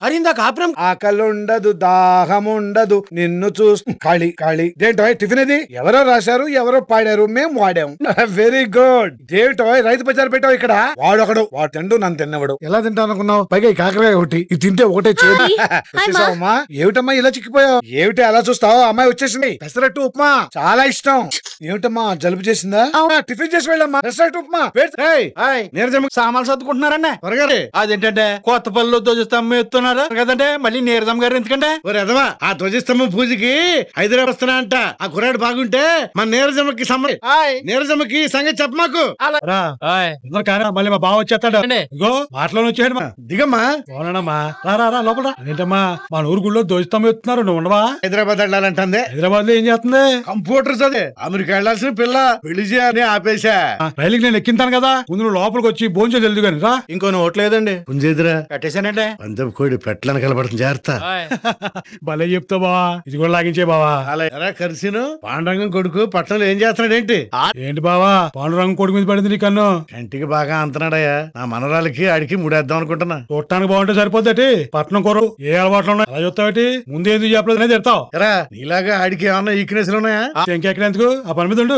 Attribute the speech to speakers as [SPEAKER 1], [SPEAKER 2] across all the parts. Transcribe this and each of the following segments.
[SPEAKER 1] అరిందా కాపురం
[SPEAKER 2] ఆకలుండదు దాహముండదు నిన్ను చూస్ ఖాళీ ఖాళీ దేంటో టిఫిన్ ఇది ఎవరో రాశారు ఎవరో పాడారు మేము వాడాం వెరీ గుడ్ దేంటో రైతు బజార్ పెట్టావు ఇక్కడ వాడు ఒకడు వాడు తిండు నన్ను తిన్నవాడు ఎలా తింటా అనుకున్నావు పైగా ఈ కాకరకాయ ఒకటి ఇది తింటే ఒకటే చేదు వచ్చేసావమ్మా ఏమిటమ్మా ఇలా చిక్కిపోయావు ఏమిటి అలా చూస్తావు అమ్మాయి వచ్చేసింది పెసరట్టు ఉప్మా చాలా ఇష్టం ఏమిటమ్మా జలుబు చేసిందా ఆ, టిఫిన్ చేసి వెళ్ళమ్మా పెసరట్టు ఉప్మా వెయిట్. ఏయ్,
[SPEAKER 1] హాయ్
[SPEAKER 2] నీరజమ్మ
[SPEAKER 1] సామాన్లు సర్దుకుంటున్నారన్నా
[SPEAKER 2] త్వరగా రే.
[SPEAKER 1] అదేంటంటే కొత్త పనులు ధ్వజస్తంభం ఎత్తున్నారు కదంటే మళ్ళీ నీరజం గారు ఎందుకంటే
[SPEAKER 2] ఒరే ఎదవా ఆ ధ్వజస్తంభం పూజకి హైదరాబాద్ వస్తున్నా అంట ఆ కుర్రాడు బాగుంటే మన నీరజమ్మకి సంబంధం
[SPEAKER 1] హాయ్
[SPEAKER 2] నీరజమ్మకి సంగతి చెప్ప మాకు
[SPEAKER 3] రా
[SPEAKER 1] హాయ్
[SPEAKER 3] ఇద్దరు కానీ మళ్ళీ మా బావ వచ్చేస్తాడు ఇగో మాటలో వచ్చేయండి మా
[SPEAKER 2] దిగమ్మా
[SPEAKER 3] పోనమ్మా రా రా రా లోపల రా. ఏంటమ్మా మన ఊరు గుళ్ళో దోస్తాం ఎత్తున్నారు నువ్వు ఉండవా
[SPEAKER 2] హైదరాబాద్ వెళ్ళాలంటుంది
[SPEAKER 3] హైదరాబాద్ లో ఏం చేస్తుంది
[SPEAKER 2] కంప్యూటర్ చదివే అమెరికా వెళ్ళాల్సిన పిల్ల పెళ్లి చేయని ఆపేశా
[SPEAKER 3] ఆ, రైలుకి నేను ఎక్కింతాను కదా ముందు నువ్వు లోపలికి వచ్చి భోజనం తెలుదు కానీ రా
[SPEAKER 1] ఇంకో నోట్ లేదండి
[SPEAKER 2] పుంజేదిరా
[SPEAKER 1] కట్టేశానంటే
[SPEAKER 2] పందెం కోడి పెట్టలను కలపడుతుంది జాగ్రత్త
[SPEAKER 1] హాయ్
[SPEAKER 3] భలే చెప్తా బావా ఇది కూడా లాగించే బావా
[SPEAKER 2] అలా ఎలా కలిసిను పాండరంగం కొడుకు పట్టణంలో ఏం చేస్తున్నాడేంటి
[SPEAKER 3] ఏంటి బావా పాండురంగ కొడుకు మీద పడింది నీ కన్ను
[SPEAKER 2] కంటికి బాగా అంతనాడయ్యా నా మనరాలకి ఆడికి ముడేద్దాం అనుకుంటున్నా
[SPEAKER 3] చూడటానికి బాగుంటే సరిపోద్దటి పట్నం కూర ఏ అలవాట్లు ఉన్నాయి అలా చెప్తావేటి ముందు ఎందుకు చెప్పలేదు అనేది తిడతావు
[SPEAKER 2] ఎరా నీలాగా ఆడికి ఏమన్నా ఈక్నెస్ ఉన్నాయా
[SPEAKER 3] ఇంకెక్కడ ఎందుకు ఆ పని మీద ఉండు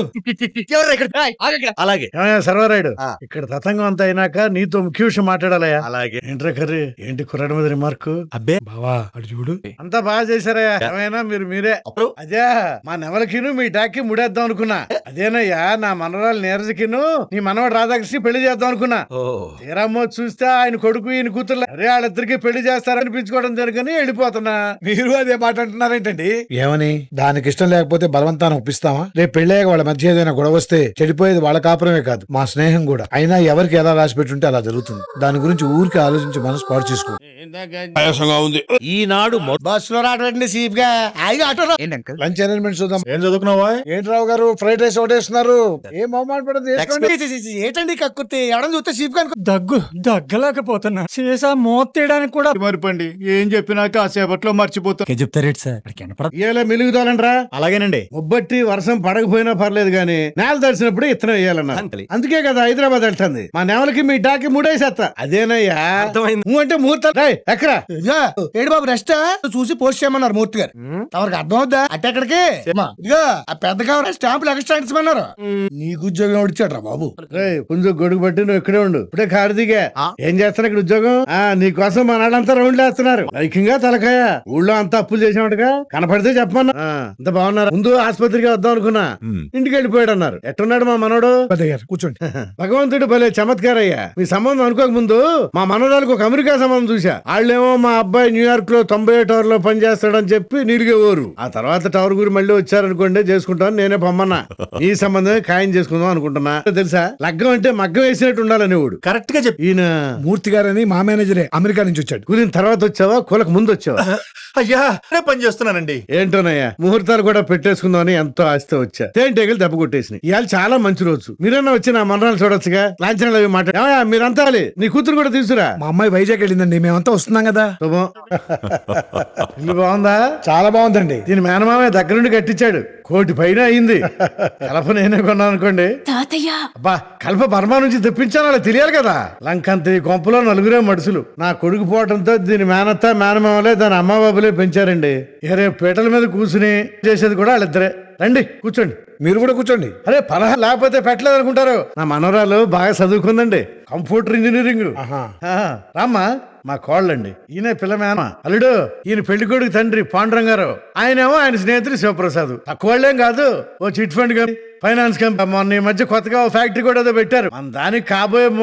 [SPEAKER 2] అలాగే ఏమయ్యా సర్వరాయుడు
[SPEAKER 1] ఆ.
[SPEAKER 2] ఇక్కడ తతంగం అంతా అయినాక నీతో ముఖ్య విషయం మాట్లాడాలయ్యా
[SPEAKER 1] అలాగే
[SPEAKER 2] ఏంట్రా కర్రీ ఏంటి కుర్రాడి మీద రిమార్కు
[SPEAKER 1] అబ్బే
[SPEAKER 3] బావా అటు చూడు
[SPEAKER 2] అంతా బాగా చేశారయ్యా ఏమైనా మీరు మీరే
[SPEAKER 1] అప్పుడు
[SPEAKER 2] అదే మా నెవలకిను మీ డాక్కి ముడేద్దాం అనుకున్నా అదేనయ్యా నా మనవరాలు నీరజకిను నీ మనవడు రాధాకృష్ణ పెళ్లి చేద్దాం అనుకున్నా
[SPEAKER 1] ఓ
[SPEAKER 2] తీరమ్మో చూస్తే ఆయన కొడుకు ఈయన కూతురు అరే వాళ్ళిద్దరికి పెళ్లి చేస్తారనిపించుకోవడం జరగని వెళ్ళిపోతున్నా మీరు అదే మాట అంటున్నారేంటండి ఏమని దానికి ఇష్టం లేకపోతే బలవంతాన్ని ఒప్పిస్తామా రేపు పెళ్ళయ్యాక వాళ్ళ మధ్య ఏదైనా గొడవ వస్తే చెడిపోయేది వాళ్ళ కాపురమే కాదు మా స్నేహం కూడా అయినా ఎవరికి ఎలా రాసి పెట్టుంటే అలా జరుగుతుంది దాని గురించి ఊరికి ఆలోచించి మనసు పాడు చేసుకో
[SPEAKER 4] ఆయాసంగా ఉంది
[SPEAKER 1] ఈనాడు బస్సులో రావడం సీప్ గా హాయిగా ఆటోలో ఏంటి అంకల్
[SPEAKER 2] లంచ్ అరేంజ్మెంట్ చూద్దాం
[SPEAKER 3] ఏం చదువుకున్నావా
[SPEAKER 2] ఏంటి రావు గారు ఫ్రైడ్ రైస్ ఒకటేస్తున్నారు ఏం మొహమాట పడదు వేసుకోండి.
[SPEAKER 1] ఏంటండి కక్కుర్తి ఎవడని చూస్తే సీప్ గా
[SPEAKER 3] దగ్గు దగ్గలేకపోతున్నా సీసా మూత తీయడానికి కూడా
[SPEAKER 1] మరిపండి ఏం చెప్పినా కాసేపట్లో మర్చిపోతాం
[SPEAKER 3] చెప్తారేంటి సార్ కనపడదు
[SPEAKER 2] ఇలా మెలుగుతానంట్రా
[SPEAKER 1] అలాగేనండి
[SPEAKER 2] ముబ్బట్టి వర్షం పడకపోయినా పర్లేదు గానీ నేల తడిసినప్పుడు ఇత్తనం వేయాలన్నా
[SPEAKER 1] అంతలే.
[SPEAKER 2] అందుకే కదా హైదరాబాద్ వెళ్తుంది మా నేలకి మీ డాకి మూడేసేస్తా అదేనయ్యా
[SPEAKER 1] అర్థమైంది.
[SPEAKER 2] నువ్వు అంటే ముహూర్తం రేయ్, ఎక్కరా
[SPEAKER 5] ఏడు బాబు రెస్ట్ చూసి పోస్ట్ చేయమన్నారు మూర్తి గారు తమరికి అర్థం అవుద్దా అంటే ఎక్కడికి ఇదిగో ఆ పెద్ద కవర్ స్టాంపులు ఎక్స్ట్రా అంటించమన్నారు నీకు ఉద్యోగం ఎవడిచ్చాడు రా బాబు
[SPEAKER 2] రే కొంచెం గొడుగు పట్టి నువ్వు ఇక్కడే ఉండు ఇప్పుడే కారు దిగా
[SPEAKER 1] ఆ.
[SPEAKER 2] ఏం చేస్తాను ఇక్కడ ఉద్యోగం ఆ నీ కోసం మా నాళ్ళంతా రౌండ్ వేస్తున్నారు లైకింగా తలకాయ ఊళ్ళో అంతా అప్పులు చేసామటగా కనపడితే చెప్పమన్నా ఆ, అంత బాగున్నారు ముందు ఆసుపత్రికి వద్దాం అనుకున్నా ఇంటికి వెళ్ళిపోయాడు అన్నారు ఎట్టున్నాడు మా మనోడు కూర్చోండి భగవంతుడు భలే చమత్కారయ్యా మీ సంబంధం అనుకోక ముందు మా మనోరాలకు ఒక అమెరికా సంబంధం చూసా వాళ్ళేమో మా అబ్బాయి న్యూయార్క్ లో తొంభై టవర్ లో పనిచేస్తాడని చెప్పి నీరుగా ఊరు ఆ తర్వాత టవర్ గురి మళ్ళీ వచ్చారనుకోండి చేసుకుంటాను నేనే పొమ్మన్నా ఈ సంబంధమే ఖాయం చేసుకుందాం అనుకుంటున్నా తెలుసా లగ్గం అంటే మగ్గం వేసినట్టు ఉండాలని ఊడు
[SPEAKER 1] కరెక్ట్ గా చెప్పి
[SPEAKER 2] ఈయన
[SPEAKER 3] మూర్తి గారని మా మేనేజరే అమెరికా నుంచి వచ్చాడు
[SPEAKER 2] కూలిన తర్వాత వచ్చావా కూలకు ముందు వచ్చావా
[SPEAKER 1] అయ్యా రేపు పని చేస్తున్నానండి
[SPEAKER 2] ఏంటోనయ్యా ముహూర్తాలు కూడా పెట్టేసుకుందామని ఎంతో ఆస్తి వచ్చా తేనెటీగలు దెబ్బ కొట్టేసినాయి ఇవాళ చాలా మంచి రోజు మీరన్నా వచ్చి నా మనరాలు చూడొచ్చుగా లాంఛనాలు అవి మాట ఏమయ్యా, మీరంతా రాలే. నీ కూతురు కూడా తీసుకురా
[SPEAKER 3] మా అమ్మాయి వైజాగ్ వెళ్ళిందండి మేమంతా వస్తున్నాం కదా
[SPEAKER 2] శుభం ఇల్లు బాగుందా చాలా బాగుందండి దీని మేనమామ దగ్గరుండి కట్టించాడు కోటి పైన అయింది కలప నేనే కొన్నాను అనుకోండి
[SPEAKER 6] తాతయ్య
[SPEAKER 2] అబ్బా కల్ప బర్మా నుంచి తెప్పించాను అలా తెలియాలి కదా లంకంత ఈ కొంపలో నలుగురే మడుసులు నా కొడుకు పోవటంతో దీని మేనత్త మేనమామలే దాని అమ్మ బాబులే పెంచారండి ఏరే పీటల మీద కూర్చుని చేసేది కూడా వాళ్ళిద్దరే రండి కూర్చోండి మీరు కూడా కూర్చోండి అరే పలహా లేకపోతే పెట్టలేదు అనుకుంటారు నా మనవరాలు బాగా చదువుకుందండి కంప్యూటర్ ఇంజనీరింగ్ ఆ, రామ్మా మా కోళ్ళండి ఈయన పిల్ల మేన అల్లుడు ఈయన పెళ్లి కొడుకు తండ్రి పాండురంగారు ఆయనేమో ఆయన స్నేహితుడు శివప్రసాద్ ఆ కోళ్ళేం కాదు ఓ chit fund company finance company మొన్న ఈ మధ్య కొత్తగా ఓ ఫ్యాక్టరీ కూడా ఏదో పెట్టారు మన దానికి కాబోయే